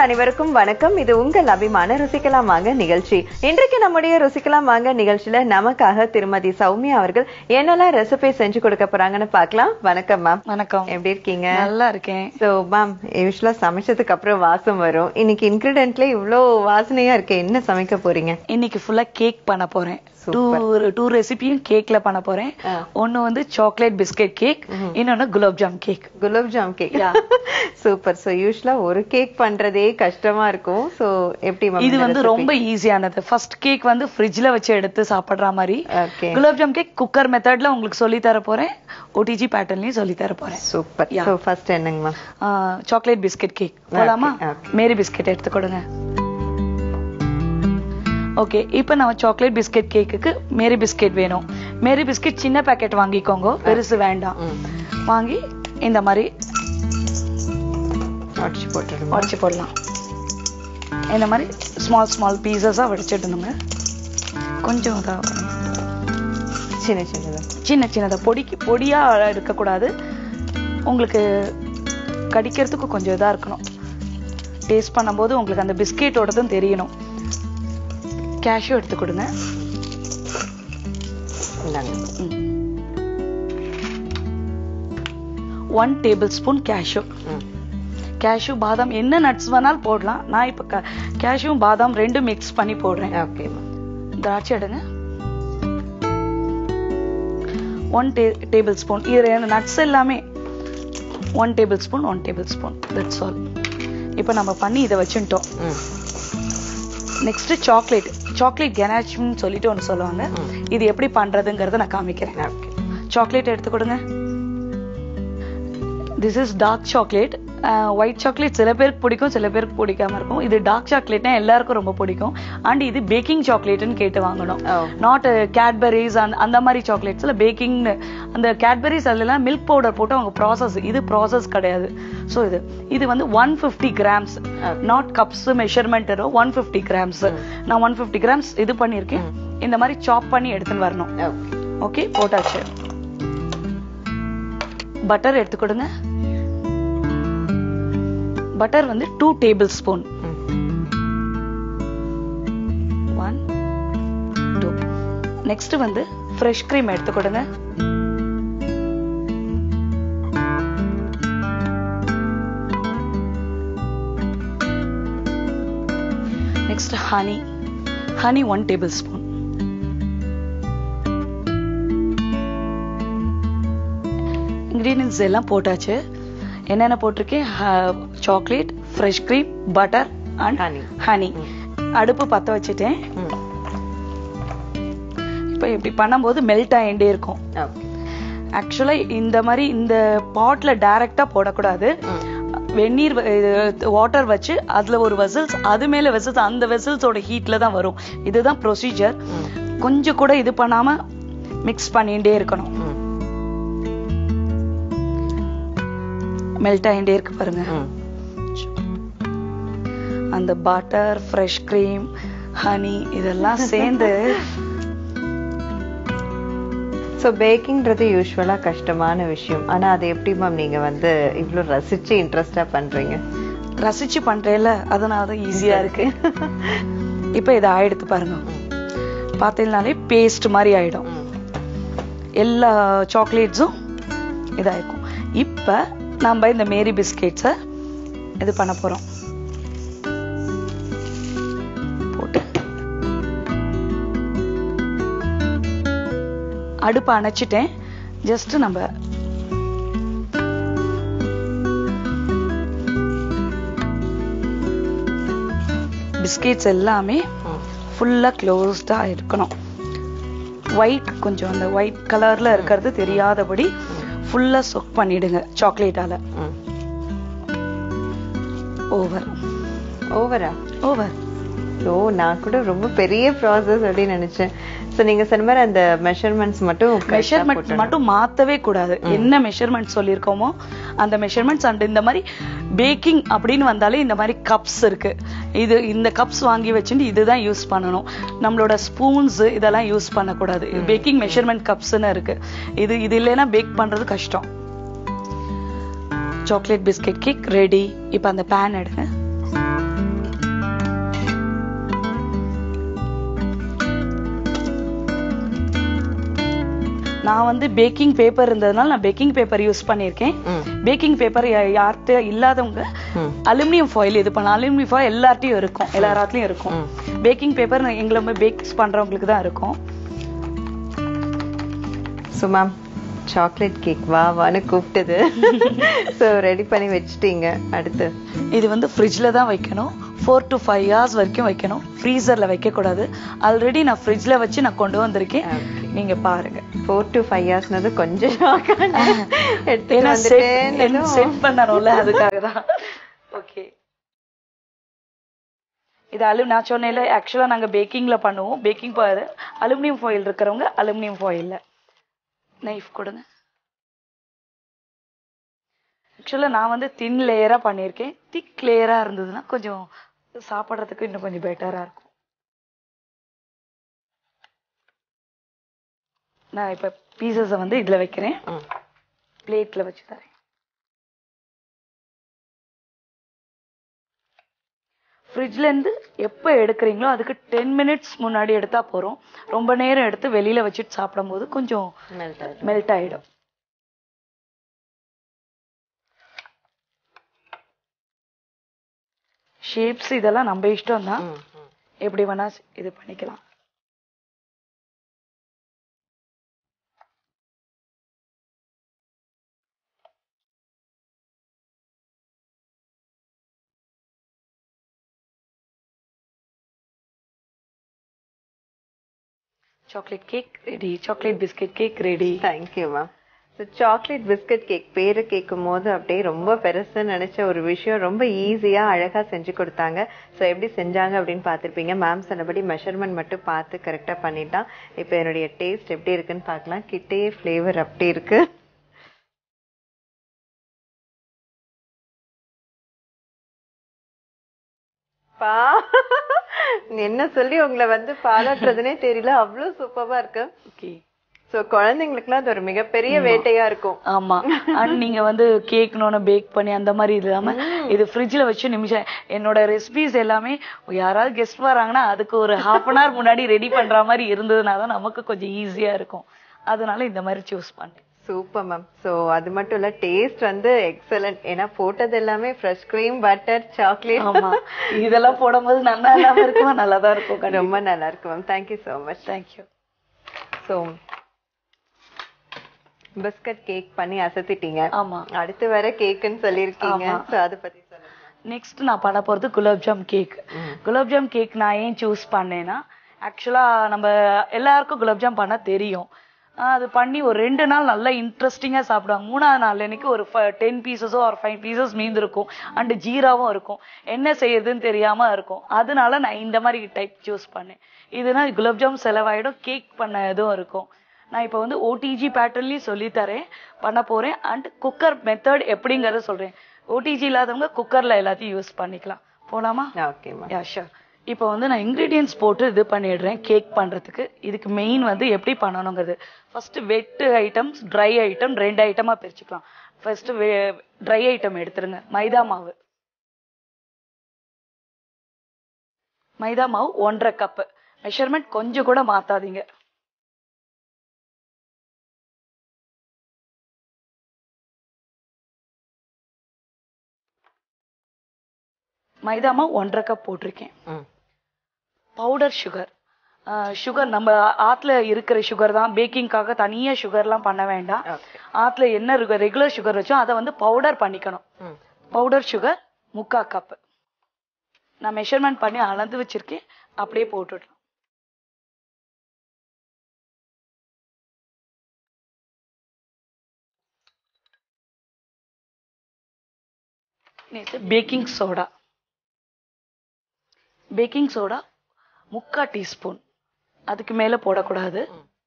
அனைவருக்கும் வணக்கம் இது உங்கள் அபிமான ருசிக்கலாம் வாங்க நிகழ்ச்சி இன்றைக்கு நம்முடைய ருசிக்கலாம் வாங்க நிகழ்ச்சியில நமக்காக திருமதி சௌமியா அவர்கள் என்னெல்லாம் ரெசிபி செஞ்சு கொடுக்க போறாங்கன்னு பார்க்கலாம் வணக்கம் மேம் வணக்கம் எப்படி இருக்கீங்க நல்லா இருக்கேன் சோ மேம் யூஸ்வலா சமைச்சதுக்கு அப்புறம் வாசம் வரும் இன்னைக்கு இன்கிரிடியன்ட்ல இவ்ளோ வாசனையா இருக்கு என்ன சமைக்க போறீங்க இன்னைக்கு ஃபுல்லா கேக் பண்ண போறேன் டூ Super. டூ ரெசிபியும் கேக்ல பண்ண போறேன் ஆ. ஒன்னு வந்து சாக்லேட் பிஸ்கட் கேக் இன்னொன்னு gulab jam cake gulab jam cake Yeah. Super so யூஸ்வலா ஒரு கேக் பண்றதே கஷ்டமா இருக்கும் சோ எப்படி மேம் இது வந்து ரொம்ப ஈஸியானது ஃபர்ஸ்ட் கேக் வந்து ஃப்ரிட்ஜ்ல வச்சு எடுத்து சாப்பிடுற மாதிரி okay gulab jam cake cooker மெத்தட்ல உங்களுக்கு சொல்லி தர போறேன் ஓடிஜி பேட்டர்ன்லயும் சொல்லி தர போறேன் சூப்பர் Yeah. சோ ஃபர்ஸ்ட் என்னங்க மேம் சாக்லேட் பிஸ்கட் கேக் போலாமா Okay, okay. மேரி பிஸ்கட் எடுத்து கொடுங்க ஓகே இப்போ நம்ம சாக்லேட் பிஸ்கட் கேக்குக்கு மேரி பிஸ்கட் வேணும் மேரி பிஸ்கட் சின்ன பேக்கெட் வாங்கிக்கோங்க பெருசு வேண்டாம் ம். வாங்கி இந்த மாதிரி உடச்சு போட்டுடுங்க உடச்சி போடலாம் இந்த மாதிரி ஸ்மால் ஸ்மால் பீசஸாக வடிச்சிடணுங்க கொஞ்சம் இதா சின்ன சின்னதா சின்ன சின்னதாக பொடிக்கு பொடியா இருக்கக்கூடாது உங்களுக்கு கடிக்கிறதுக்கு கொஞ்சம் இதா இருக்கணும் டேஸ்ட் பண்ணும்போது உங்களுக்கு அந்த பிஸ்கெட்டோடதும் தெரியணும் கேஷ்யூ எடுத்து கொடுங்க இந்தாங்க ஒன் டேபிள் ஸ்பூன் கேஷ்யூ ம். கேஷ்யூ பாதாம் என்ன நட்ஸ் வேணாலும் போடலாம் நான் இப்போ கேஷ்யூ பாதாம் ரெண்டும் மிக்ஸ் பண்ணி போடுறேன் ஓகே மேம் திராட்சை எடுங்க ஒன் டே டேபிள் ஸ்பூன் இது நட்ஸ் எல்லாமே one tablespoon one tablespoon that's all இப்போ நம்ம பண்ணி இதை வச்சுட்டோம் ம் நெக்ஸ்ட் சாக்லேட் சாக்லேட் கெனாச்னு சொல்லிட்டு ஒன்று சொல்லுவாங்க ம். இது எப்படி பண்றதுங்கிறத நான் காமிக்கிறேன் ஓகே சாக்லேட் எடுத்து கொடுங்க this is dark chocolate white chocolate சில பேருக்கு பிடிக்கும் சில பேருக்கு பிடிக்காம இருக்கும் இது டார்க் சாக்லேட்னா எல்லாருக்கும் ரொம்ப பிடிக்கும் அண்ட் இது பேக்கிங் சாக்லேட்னு கேட்டு வாங்கணும் ஓ நாட் கேட்பரிஸ் அந்த அந்த மாதிரி சாக்லேட்ஸ்ல பேக்கிங் அந்த கேட்பரிஸ் அதுலாம் மில்க் பவுடர் போட்டு அவங்க ப்ராசஸ் இது ப்ராசஸ் கிடையாது ஸோ இது இது வந்து one fifty grams not cups measurement one fifty grams நான் ஒன் ஃபிஃப்டி கிராம்ஸ் இது பண்ணியிருக்கேன் இந்த மாதிரி சாப் பண்ணி எடுத்துன்னு வரணும் ஓகே ஓகே போட்டாச்சு பட்டர் எடுத்து கொடுங்க பட்டர் வந்து டூ டேபிள் ஸ்பூன் ம் ஒன் டூ நெக்ஸ்ட் வந்து ஃப்ரெஷ் க்ரீம் எடுத்து கொடுங்க next honey honey one tablespoon ingredients எல்லாம் போட்டாச்சு என்னென்ன போட்டிருக்கேன் chocolate fresh cream butter and Honey. Honey அடுப்பு பற்ற வச்சுட்டேன் ம் இப்போ இப்படி பண்ணும்போது மெல்ட் ஆகிட்டே இருக்கும் ஓகே ஆக்சுவலா இந்த மாதிரி இந்த பாட்ல டைரக்டா போடக்கூடாது ம் வெந்நீர் வாட்டர் வச்சு அதுல ஒரு வெசல்ஸ் அது மேல வெசல்ஸ் அந்த வெசல்ஸோட ஹீட்ல தான் வரும் இதுதான் ப்ரொசீஜர் ம் கொஞ்சம் கூட இது பண்ணாம மிக்ஸ் பண்ணிட்டே இருக்கணும் ம் மெல்ட் ஆகிட்டே இருக்கு பாருங்க ம் அந்த பட்டர் ஃப்ரெஷ் க்ரீம் ஹனி இதெல்லாம் சேர்ந்து ஸோ பேக்கிங்கிறது யூஸ்வலா கஷ்டமான விஷயம் ஆனா அது எப்படி மேம் நீங்க வந்து இவ்ளோ ரசிச்சு இன்ட்ரெஸ்டா பண்றீங்க ரசிச்சு பண்றேல அதனால தான் ஈஸியா இருக்கு இப்போ இதை ஆயிடுத்து பாருங்க பார்த்தீங்கனாலே பேஸ்ட் மாதிரி ஆயிடும் ம் எல்லா சாக்லேட்ஸும் இதாயிருக்கும் இப்போ நம்ம இந்த மேரி பிஸ்கெட்ஸை இது பண்ண போறோம் போட்டு அடுப்பை அணைச்சிட்டேன் ஜஸ்ட் நம்ம பிஸ்கெட்ஸ் எல்லாமே ம் ஃபுல்லா க்ளோஸ்டா இருக்கணும் ஒயிட் கொஞ்சம் அந்த ஒயிட் கலர்ல இருக்கிறது தெரியாதபடி ஃபுல்லா சொக் பண்ணிடுங்க சாக்லேட்டால ம் ஓவர் ஓவரா ஓவர் ஓ நான் கூட ரொம்ப பெரிய ப்ராசஸ் அப்படின்னு நினைச்சேன் சோ நீங்க சொன்ன மாதிரி அந்த மெஷர்மெண்ட்ஸ் மட்டும் correct ஆ மெஷர்மெண்ட் போட்டுடணும். மட்டும் மாத்தவே கூடாது என்ன மெஷர்மெண்ட் சொல்லியிருக்கோமோ அந்த மெஷர்மெண்ட்ஸ் அண்ட் இந்த மாதிரி பேக்கிங் அப்படின்னு வந்தாலே இந்த மாதிரி கப்ஸ் இருக்கு இது இந்த கப்ஸ் வாங்கி வச்சுட்டு இதுதான் யூஸ் பண்ணணும் நம்மளோட ஸ்பூன்ஸ் இதெல்லாம் யூஸ் பண்ணக்கூடாது பேக்கிங் மெஷர்மெண்ட் கப்ஸ்னு இருக்கு இது இது இல்லைன்னா பேக் பண்றது கஷ்டம் சாக்லேட் பிஸ்கெட் கேக் ரெடி இப்போ அந்த பேன் எடுங்க நான் வந்து பேக்கிங் பேப்பர் இருந்ததுனால நான் பேக்கிங் பேப்பர் யூஸ் பண்ணியிருக்கேன் ம். பேக்கிங் பேப்பர் யார்கிட்ட இல்லாதவங்க ம். அலுமினியம் ஃபாயில் இது பண்ணலாம் அலுமினியம் ஃபாயில் எல்லார்ட்டையும் இருக்கும் எல்லாராத்துலயும் இருக்கும் பேக்கிங் பேப்பர் எங்களை பேக்ஸ் பண்றவங்களுக்கு தான் இருக்கும் ஸோ மேம் சாக்லேட் கேக் வா வான்னு கூப்பிட்டது ஸோ ரெடி பண்ணி வச்சிட்டீங்க அடுத்து இது வந்து ஃப்ரிட்ஜில் தான் வைக்கணும் ஃபோர் டு ஃபைவ் ஹவர்ஸ் வரைக்கும் வைக்கணும் ஃப்ரீசரில் வைக்கக்கூடாது ஆல்ரெடி நான் ஃப்ரிட்ஜில் வச்சு நான் கொண்டு வந்திருக்கேன் நீங்க பாருங்க ஃபோர் டு ஃபைவ் ஹவர்ஸ்னது கொஞ்சம் shock ஆன. எடுத்துட்டு ஏன்னா வந்துட்டேன்னு செட் பண்ணணும்ல அதுக்காக தான் ஓகே இது அலு நான் சொன்னேன்ல ஆக்சுவலா நாங்க பேக்கிங்ல பண்ணுவோம் பேக்கிங் அலுமினியம் ஃபாயில் இருக்கிறவங்க அலுமினியம் ஃபாயில்ல நைஃப் கொடுங்க ஆக்சுவலா நான் வந்து தின் லேயரா பண்ணியிருக்கேன் திக் லேயரா இருந்ததுன்னா கொஞ்சம் சாப்பிட்றதுக்கு இன்னும் கொஞ்சம் பெட்டரா இருக்கும் நான் இப்ப பீசஸை வந்து இதுல வைக்கிறேன் ம். பிளேட்ல வச்சு தரேன் ஃப்ரிட்ஜ்ல இருந்து எப்போ எடுக்கிறீங்களோ அதுக்கு டென் மினிட்ஸ் முன்னாடி எடுத்தா போறோம் ரொம்ப நேரம் எடுத்து வெளியில வச்சுட்டு சாப்பிடும்போது கொஞ்சம் Melt ஆயிடும். மெல்ட் ஆயிடும் ஷேப்ஸ் இதெல்லாம் நம்ம இஷ்டம் தான் ம், ம். எப்படி வேணா இது பண்ணிக்கலாம் chocolate cake ready chocolate biscuit cake ready thank you ma'am so chocolate biscuit cake பேரு கேட்கும் போது அப்படியே ரொம்ப பெருசுன்னு நினைச்ச ஒரு விஷயம் ரொம்ப ஈஸியா அழகா செஞ்சு கொடுத்தாங்க ஸோ எப்படி செஞ்சாங்க அப்படின்னு பார்த்திருப்பீங்க மேம் சொன்னபடி மெஷர்மெண்ட் மட்டும் பார்த்து கரெக்டா பண்ணிட்டான் இப்போ என்னுடைய டேஸ்ட் எப்படி இருக்குன்னு பார்க்கலாம் கிட்டே ஃப்ளேவர் அப்படி இருக்கு பா என்ன சொல்லி உங்களை வந்து பாராட்டுறதுனே தெரியல அவ்வளவு சூப்பரா இருக்கு ஓகே சோ குழந்தைங்களுக்குலாம் அது ஒரு மிகப்பெரிய வேட்டையா இருக்கும் ஆமா அண்ட் நீங்க வந்து கேக்னோன்னு பேக் பண்ணி அந்த மாதிரி இல்லாம இது ஃப்ரிட்ஜ்ல வச்சு நிமிஷம் என்னோட ரெசிபிஸ் எல்லாமே யாராவது கெஸ்ட் வராங்கன்னா அதுக்கு ஒரு ஹாஃப் அன் ஹவர் முன்னாடி ரெடி பண்ற மாதிரி இருந்ததுனா தான் நமக்கு கொஞ்சம் ஈஸியா இருக்கும் அதனால இந்த மாதிரி சூஸ் பண்ணேன் சூப்பர் மேம் சோ அது மட்டும் இல்ல டேஸ்ட் வந்து எக்ஸலண்ட் ஏன்னா போட்டது எல்லாமே ஃப்ரெஷ் கிரீம் பட்டர் சாக்லேட் ஆமா இதெல்லாம் போடும்போது நல்லா இல்லாம இருக்குமா நல்லா தான் இருக்கும் கண்டிப்பா ரொம்ப நல்லா இருக்கு ma'am thank you so much thank you so biscuit cake பண்ணி அசத்திட்டீங்க ஆமா அடுத்து வர கேக்குன்னு சொல்லியிருக்கீங்க ஆமா. சோ அதை பத்தி சொல்லுங்க நெக்ஸ்ட் நான் பண்ண போறது குலாப்ஜாம் கேக் குலாப்ஜாம் கேக் நான் ஏன் சூஸ் பண்ணேன்னா ஆக்சுவலா நம்ம எல்லாருக்கும் குலாப்ஜாம் பண்ண தெரியும் ஆஹ் அது பண்ணி ஒரு ரெண்டு நாள் நல்லா இன்ட்ரெஸ்டிங்கா சாப்பிடுவாங்க மூணாவது நாள் அன்னைக்கு ஒரு டென் பீசஸோ ஒரு ஃபைவ் பீசஸ் மீந்திருக்கும் அண்ட் ஜீராவும் இருக்கும் என்ன செய்யறதுன்னு தெரியாம இருக்கும் அதனால நான் இந்த மாதிரி டைப் சூஸ் பண்ணேன் இதுனா குலாப்ஜாம் செலவாயிடும் கேக் பண்ண இதுவும் இருக்கும் நான் இப்போ வந்து ஓடிஜி பேட்டர்ன்லயும் சொல்லி தரேன் பண்ண போறேன் அண்ட் குக்கர் மெத்தட் எப்படிங்கறத சொல்றேன் ஓடிஜி இல்லாதவங்க குக்கர்ல எல்லாத்தையும் யூஸ் பண்ணிக்கலாம் போலாமா ஓகே மேம் யா ஷூர் இப்போ வந்து நான் இன்கிரீடியன்ஸ் போட்டு இது பண்ணிடுறேன் கேக் பண்றதுக்கு இதுக்கு மெயின் வந்து எப்படி பண்ணணுங்கிறது first wet items dry item ரெண்டு ஐட்டமா பிரிச்சுக்கலாம் ஃபர்ஸ்ட் ட்ரை ஐட்டம் எடுத்துருங்க மைதா மாவு மைதா மாவு ஒன்றரை கப்பு மெஷர்மெண்ட் கொஞ்சம் கூட மாத்தாதீங்க மைதா மாவு ஒன்றரை கப் போட்டிருக்கேன் ம் பவுடர் சுகர் சுகர் நம்ம ஆத்துல இருக்கிற சுகர் தான் பேக்கிங்காக தனியா சுகர்லாம் பண்ண வேண்டாம் ஓகே ஆத்துல என்ன ரெகுலர் சுகர் வச்சோ அதை வந்து பவுடர் பண்ணிக்கணும் ம் பவுடர் சுகர் முக்கா கப் நான் மெஷர்மெண்ட் பண்ணி அளந்து வச்சிருக்கேன் அப்படியே போட்டுடலாம் நேற்று பேக்கிங் சோடா பேக்கிங் சோடா முக்கா டீஸ்பூன் அதுக்கு மேல போடக்கூடாது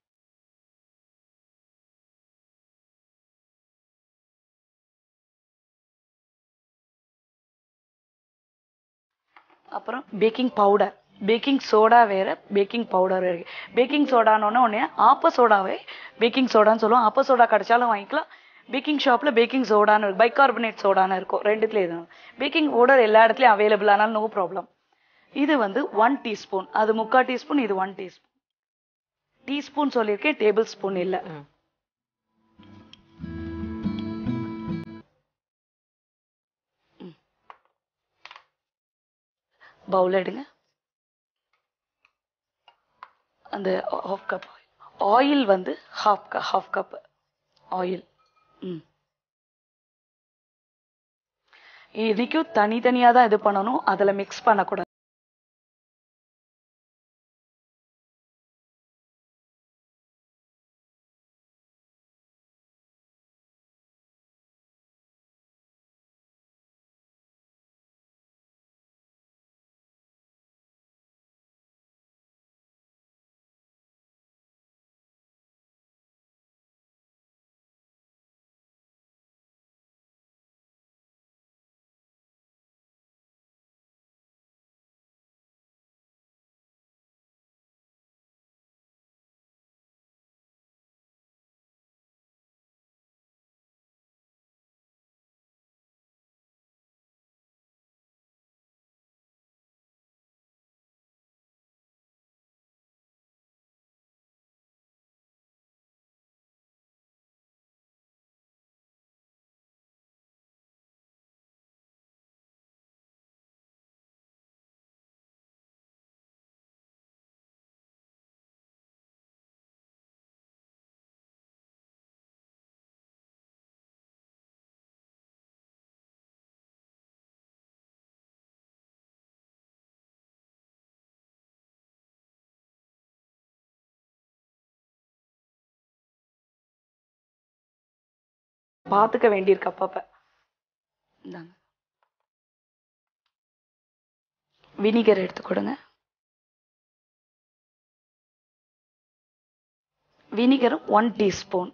அப்புறம் பேக்கிங் பவுடர் பேக்கிங் சோடா வேற பேக்கிங் பவுடர் வேற பேக்கிங் சோடானோன்னு உடனே ஆப்ப சோடாவே பேக்கிங் சோடான்னு சொல்லுவோம் ஆப்ப சோடா கிடைச்சாலும் வாங்கிக்கலாம் பேக்கிங் ஷாப்ல பேக்கிங் சோடான்னு இருக்கு பைகார்பனேட் சோடான்னு இருக்கும் ரெண்டுத்துல எதுவும் பேக்கிங் பவுடர் எல்லா இடத்துலயும் அவைலபிள் ஆனாலும் நோ ப்ராப்ளம் இது வந்து ஒன் டீஸ்பூன் அது முக்கால் டீஸ்பூன் இது ஒன் டீஸ்பூன் டீஸ்பூன் சொல்லியிருக்கேன் டேபிள் ஸ்பூன் இல்ல ம் பவுல் எடுங்க அந்த ஹாஃப் கப் ஆயில் வந்து ஹாஃப் ஹாஃப் கப் ஆயில் ம் இதுக்கும் தனித்தனியா தான் இது பண்ணணும் அதுல மிக்ஸ் பண்ணக்கூடாது பாத்துக்க வேண்டியிருக்கு அப்பப்ப இந்தாங்க வினிகர் எடுத்து கொடுங்க வினிகர் ஒன் டீஸ்பூன்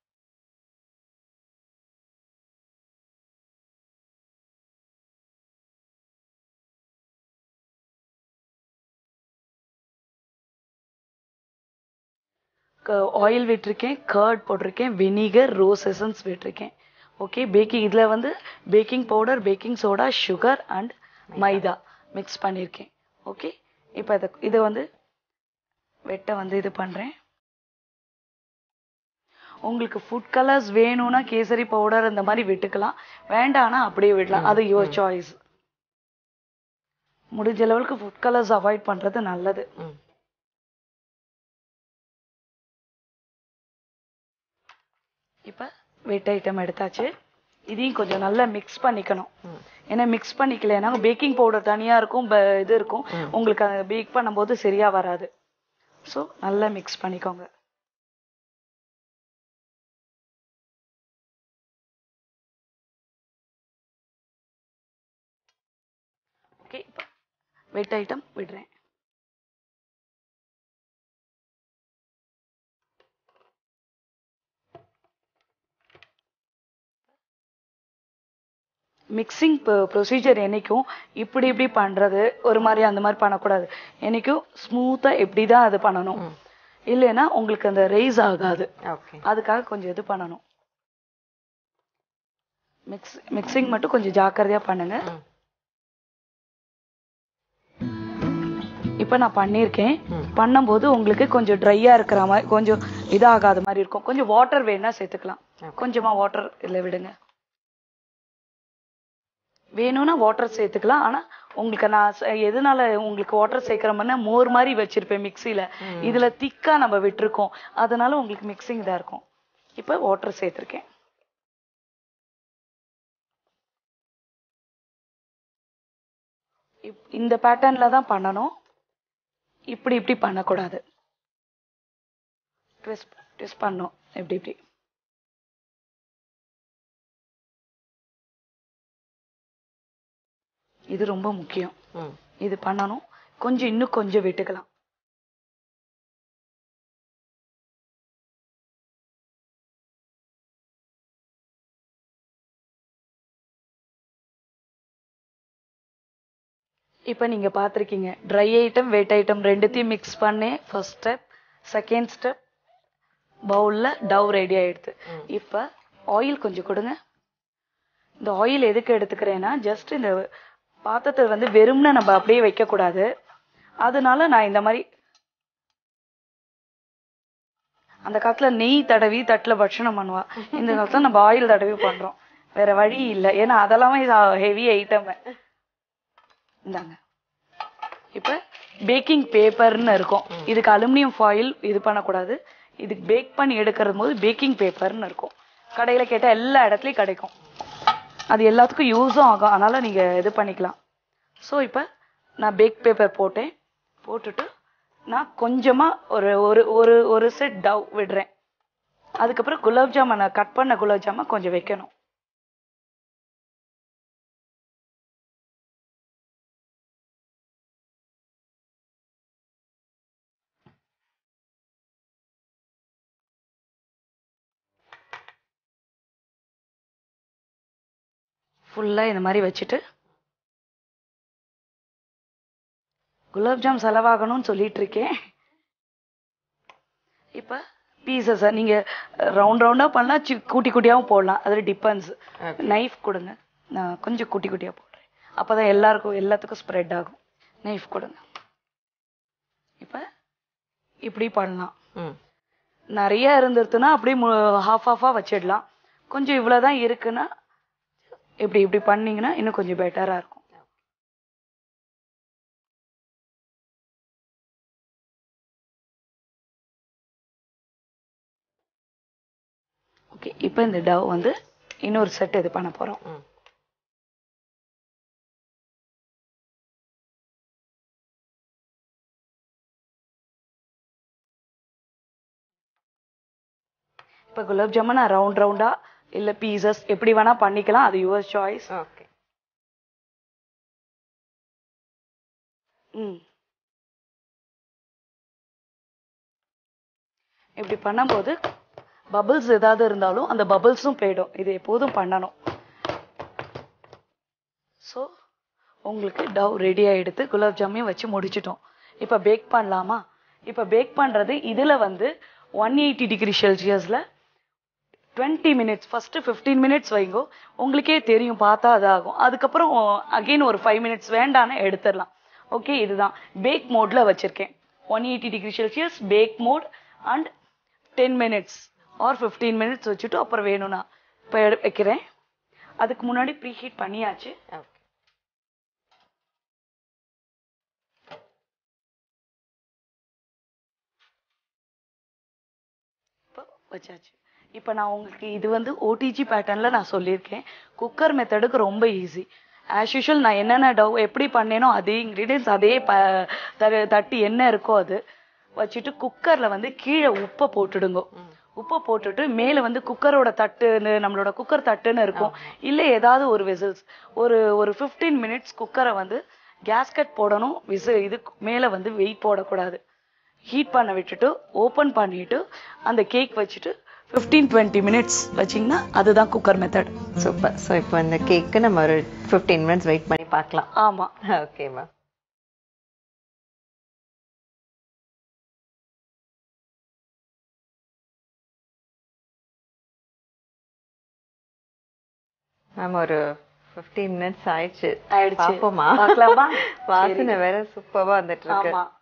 ஆயில் விட்டிருக்கேன் கர்ட் போட்டிருக்கேன் வினிகர் ரோஸ் எசன்ஸ் விட்டிருக்கேன் ஓகே பேக்கிங் இதுல வந்து baking powder baking soda sugar and maida mix பண்ணியிருக்கேன் ஓகே இப்போ இதை இதை வந்து வெட்ட வந்து இது பண்றேன் உங்களுக்கு ஃபுட் கலர்ஸ் வேணும்னா கேசரி பவுடர் இந்த மாதிரி விட்டுக்கலாம் வேண்டாம்னா அப்படியே விடலாம் அது யுவர் சாய்ஸ் முடிஞ்ச லெவலுக்கு ஃபுட் கலர்ஸ் அவாய்ட் பண்றது நல்லது ம். இப்ப வெட் ஐட்டம் எடுத்தாச்சு இதையும் கொஞ்சம் நல்லா மிக்ஸ் பண்ணிக்கணும் ம். ஏன்னா மிக்ஸ் பண்ணிக்கலைன்னா பேக்கிங் பவுடர் தனியா இருக்கும் ப- இது இருக்கும் உங்களுக்கு அதை பேக் பண்ணும்போது சரியா வராது ஸோ நல்லா மிக்ஸ் பண்ணிக்கோங்க ஓகே இப்போ வெட் ஐட்டம் விடுறேன் மிக்சிங் ப்ரொசீஜர் என்னைக்கும் இப்படி இப்படி பண்றது ஒரு மாதிரி அந்த மாதிரி பண்ணக்கூடாது என்னைக்கும் ஸ்மூத்தா இப்படி தான் அது பண்ணணும் இல்லைன்னா உங்களுக்கு அந்த ரைஸ் ஆகாது ஓகே அதுக்காக கொஞ்சம் இது பண்ணணும் மிக்ஸ் மிக்சிங் மட்டும் கொஞ்சம் ஜாக்கிரதையா பண்ணுங்க ம். இப்ப நான் பண்ணியிருக்கேன் ம். பண்ணும்போது உங்களுக்கு கொஞ்சம் ட்ரையா இருக்கிற மாதிரி கொஞ்சம் இதாகாத மாதிரி இருக்கும் கொஞ்சம் வாட்டர் வேணா சேர்த்துக்கலாம் Okay. கொஞ்சமா வாட்டர் இதுல விடுங்க வேணும்னா வாட்டர் சேர்த்துக்கலாம் ஆனா உங்களுக்கு நான் ச- எதனால உங்களுக்கு வாட்டர் சேர்க்கிறோம்னா மோர் மாதிரி வச்சிருப்பேன் மிக்ஸில இதுல திக்கா நம்ம விட்டுருக்கோம் அதனால உங்களுக்கு மிக்சிங் இதா இருக்கும் இப்ப வாட்டர் சேர்த்திருக்கேன் இப்- இந்த பேட்டர்ன்ல தான் பண்ணணும் இப்படி இப்படி பண்ணக்கூடாது ட்விஸ்ட் ட்விஸ்ட் பண்ணும் இப்படி இப்படி இது ரொம்ப முக்கியம் ம். இது பண்ணணும் கொஞ்சம் இன்னும் கொஞ்சம் விட்டுக்கலாம் இப்ப நீங்க பாத்திருக்கீங்க ட்ரை ஐட்டம் வெட் ஐட்டம் ரெண்டுத்தையும் மிக்ஸ் பண்ணி ஃபர்ஸ்ட் ஸ்டெப் செகண்ட் ஸ்டெப் பவுல்ல டவ் ரெடி ஆயிடுது இப்ப ஆயில் கொஞ்சம் கொடுங்க இந்த ஆயில் எதுக்கு எடுத்துக்கிறேன்னா ஜஸ்ட் இந்த பாத்திரத்தை வந்து வெறும்னு நம்ம அப்படியே வைக்க கூடாது அதனால நான் இந்த மாதிரி அந்த காலத்துல நெய் தடவி தட்டுல பட்சணம் பண்ணுவா இந்த காலத்துல நம்ம ஆயில் தடவி பண்றோம் வேற வழி இல்ல ஏன்னா அதெல்லாமே ஹெவி ஐட்டம் இந்தாங்க இப்போ பேக்கிங் பேப்பர்னு இருக்கும் இதுக்கு அலுமினியம் ஃபாயில் இது பண்ணக்கூடாது இதுக்கு பேக் பண்ணி எடுக்கிறது போது பேக்கிங் பேப்பர்னு இருக்கும் கடையில் கேட்டால் எல்லா இடத்துலையும் கிடைக்கும் அது எல்லாத்துக்கும் யூஸும் ஆகும் அதனால நீங்கள் இது பண்ணிக்கலாம் ஸோ இப்போ நான் பேக் பேப்பர் போட்டேன் போட்டுட்டு நான் கொஞ்சமாக ஒரு ஒரு ஒரு ஒரு செட் டவ் விடுறேன் அதுக்கப்புறம் குலாப் ஜாமுன் நான் கட் பண்ண குலாப் ஜாமுன் கொஞ்சம் வைக்கணும் ஃபுல்லா இந்த மாதிரி வச்சுட்டு குலாப் ஜாம் செலவாகணும்னு சொல்லிட்டு இருக்கேன் இப்ப பீசஸ் நீங்க ரவுண்ட் ரவுண்டா பண்ணலாம் சி- குட்டி குட்டியாவும் போடலாம் அது டிபெண்ட்ஸ் நைஃப் கொடுங்க நான் கொஞ்சம் குட்டி குட்டியா போடுறேன் அப்பதான் எல்லாருக்கும் எல்லாத்துக்கும் ஸ்ப்ரெட் ஆகும் நைஃப் கொடுங்க இப்ப இப்படி பண்ணலாம் ம் நிறைய இருந்துருச்சுன்னா அப்படியே ஹாஃப் ஹாஃபா வச்சிடலாம் கொஞ்சம் இவ்வளவுதான் இருக்குன்னா இப்படி இப்படி பண்ணீங்கன்னா இன்னும் கொஞ்சம் பெட்டரா இருக்கும் ஓகே இப்போ இந்த டவ் வந்து இன்னொரு செட் இது பண்ண போறோம் ம் இப்போ குலாப் ஜாமுன் நான் ரவுண்ட் ரவுண்டா இல்ல பீசஸ் எப்படி வேணா பண்ணிக்கலாம் அது யுவர் சாய்ஸ் ஓகே ம் இப்படி பண்ணும்போது பபிள்ஸ் ஏதாவது இருந்தாலும் அந்த பபிள்ஸும் போயிடும் இது எப்போதும் பண்ணணும் ஸோ உங்களுக்கு டவ் ரெடி ஆயிடுத்து குலாப் ஜாமையும் வச்சு முடிச்சிட்டோம் இப்போ பேக் பண்ணலாமா இப்போ பேக் பண்றது இதுல வந்து ஒன் எயிட்டி டிகிரி செல்சியஸ்ல twenty minutes first fifteen minutes வைங்கோ உங்களுக்கே தெரியும் பார்த்தா அதாகும் அதுக்கப்புறம் அகைன் ஒரு ஃபைவ் மினிட்ஸ் வேண்டான்னு எடுத்துடலாம் ஓகே இதுதான் பேக் மோட்ல வச்சிருக்கேன் one eighty degree Celsius bake mode and ten minutes or fifteen minutes வச்சுட்டு அப்புறம் வேணும்னா இப்போ வைக்கிறேன் அதுக்கு முன்னாடி ப்ரீ ஹீட் பண்ணியாச்சு ஓகே இப்போ வச்சாச்சு இப்போ நான் உங்களுக்கு இது வந்து ஓடிஜி பேட்டர்ன்ல நான் சொல்லியிருக்கேன் குக்கர் மெத்தடுக்கு ரொம்ப ஈஸி ஆஸ் யூஷுவல் நான் என்னென்ன டவ் எப்படி பண்ணேனோ அதே இன்க்ரீடியன்ஸ் அதே ப த- தட்டி என்ன இருக்கோ அது வச்சுட்டு குக்கர்ல வந்து கீழே உப்பை போட்டுடுங்க உப்பை போட்டுட்டு மேல வந்து குக்கரோட தட்டுன்னு நம்மளோட குக்கர் தட்டுன்னு இருக்கும் இல்ல ஏதாவது ஒரு விசில்ஸ் ஒரு ஒரு 15 மினிட்ஸ் குக்கரை வந்து கேஸ்கட் போடணும் விசில் இது மேல வந்து வெயிட் போடக்கூடாது ஹீட் பண்ண விட்டுட்டு ஓபன் பண்ணிட்டு அந்த கேக் வச்சுட்டு 15 டுவெண்ட்டி மினிட்ஸ் வச்சீங்கன்னா அதுதான் குக்கர் மெத்தட் சூப்பர் ஸோ இப்போ இந்த கேக்கு நம்ம ஒரு ஃபிஃப்டீன் மினிட்ஸ் வெயிட் பண்ணி பார்க்கலாம் ஆமா ஓகே மேம் மேம் ஒரு ஃபிஃப்டீன் மினிட்ஸ் ஆயிடுச்சு ஆயிடுச்சு. பாப்போமா பார்க்கலாமா? வாசனை வேற சூப்பரா வந்துட்டு இருக்கு ஆமா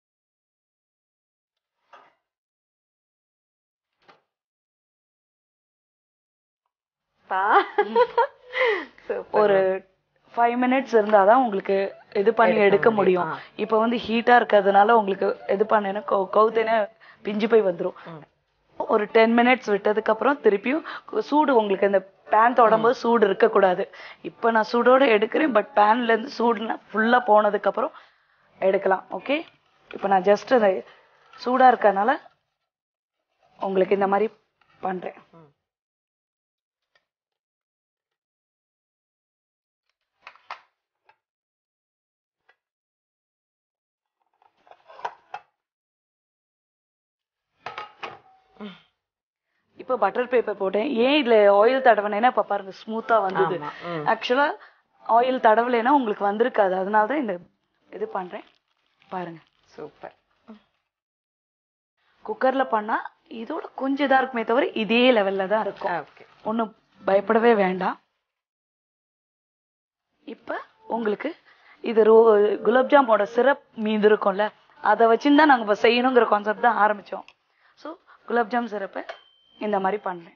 பா Super. ஒரு ஃபைவ் மினிட்ஸ் இருந்தாதான் உங்களுக்கு இது பண்ணி எடுக்க எடுக்க முடியும். முடியும் இப்போ வந்து ஹீட்டா இருக்கிறதுனால உங்களுக்கு இது பண்ணேன்னா கவுத்தேனே பிஞ்சு போய் வந்துரும் ம். ஒரு டென் மினிட்ஸ் விட்டதுக்கு அப்புறம் திருப்பியும் கு- சூடு உங்களுக்கு இந்த பேன் தொடும்போது சூடு இருக்கக்கூடாது இப்போ நான் சூடோட எடுக்கிறேன் பட் பேன்ல இருந்து சூடு ஃபுல்லா போனதுக்கு அப்புறம் எடுக்கலாம் ஓகே இப்போ நான் ஜஸ்ட் அந்த சூடா இருக்கறனால உங்களுக்கு இந்த மாதிரி பண்றேன் இப்போ பட்டர் பேப்பர் போட்டேன் ஏன் இதுல ஆயில் தடவினேன்னா இப்ப பாருங்க ஸ்மூத்தா வந்தது ஆமா, ம். ஆக்சுவலா ஆயில் தடவலைன்னா உங்களுக்கு வந்திருக்காது அதனால தான் இந்த இது பண்றேன் பாருங்க சூப்பர் குக்கர்ல பண்ணா இதோட கொஞ்சம் இதா இருக்குமே தவிர இதே லெவல்ல தான் இருக்கும் ஓகே ஒண்ணும் பயப்படவே வேண்டாம் இப்ப உங்களுக்கு இது ரோ குலாப் ஜாமோட சிரப் மீந்து இருக்கும்ல அதை வச்சுன்னு தான் நாங்க இப்ப செய்யணுங்கிற கான்செப்ட் தான் ஆரம்பிச்சோம் ஸோ குலாப் ஜாம் சிரப்பை இந்த மாதிரி பண்றேன்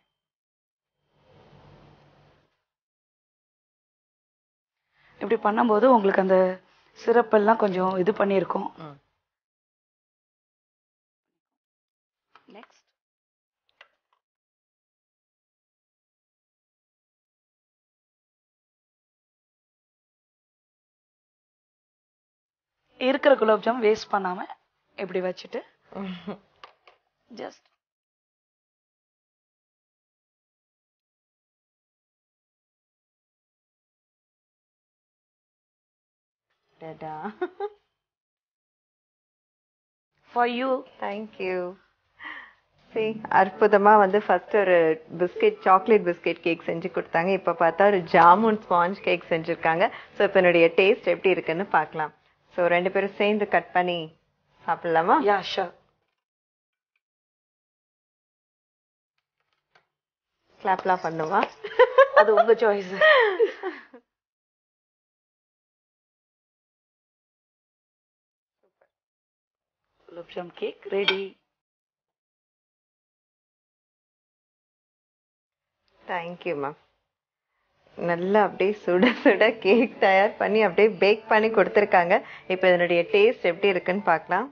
இப்படி பண்ணும்போது உங்களுக்கு அந்த சிரப் எல்லாம் கொஞ்சம் இது பண்ணியிருக்கோம் ம். நெக்ஸ்ட் இருக்கிற குலோப் ஜாம் வேஸ்ட் பண்ணாம இப்படி வச்சுட்டு ஜஸ்ட் டடா ஃபார் யூ தேங்க்யூ see அற்புதமா வந்து ஃபர்ஸ்ட் ஒரு பிஸ்கெட் சாக்லேட் பிஸ்கெட் கேக் செஞ்சு கொடுத்தாங்க இப்ப பார்த்தா ஒரு ஜாமுன் ஸ்பாஞ்ச் கேக் செஞ்சிருக்காங்க ஸோ இப்போ என்னுடைய டேஸ்ட் எப்படி இருக்குன்னு பார்க்கலாம் ஸோ ரெண்டு பேரும் சேர்ந்து கட் பண்ணி சாப்பிடலாமா யா ஷூர் கிளாப்லாம் பண்ணுவா அது உங்க choice gulab jam cake ready thank you ma'am நல்லா அப்படியே சுட சுட கேக் தயார் பண்ணி அப்படியே பேக் பண்ணி கொடுத்துருக்காங்க இப்போ இதனுடைய டேஸ்ட் எப்படி இருக்குன்னு பார்க்கலாம்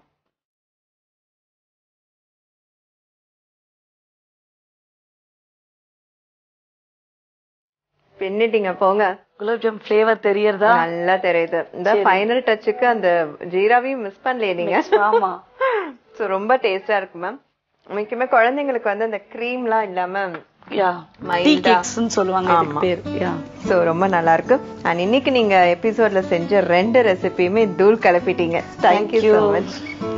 பின்னிட்டீங்க போங்க குலோப் ஜாம் ஃப்ளேவர் தெரியறதா நல்லா தெரியுது இந்த ஃபைனல் டச்சுக்கு அந்த ஜீராவையும் மிஸ் பண்ணலையே நீங்க ஆமா சோ ரொம்ப டேஸ்டா இருக்கு மேம் முக்கியமா குழந்தைங்களுக்கு வந்து அந்த கிரீம்லாம் இல்லாம யா Mild டீ ஆ. கேக்ஸ்னு சொல்லுவாங்க இதுக்கு ஆமா. பேர் யா சோ ரொம்ப நல்லா இருக்கு அண்ட் இன்னைக்கு நீங்க எபிசோட்ல செஞ்ச ரெண்டு ரெசிபியுமே தூள் கலப்பிட்டீங்க thank you Thank so you. Much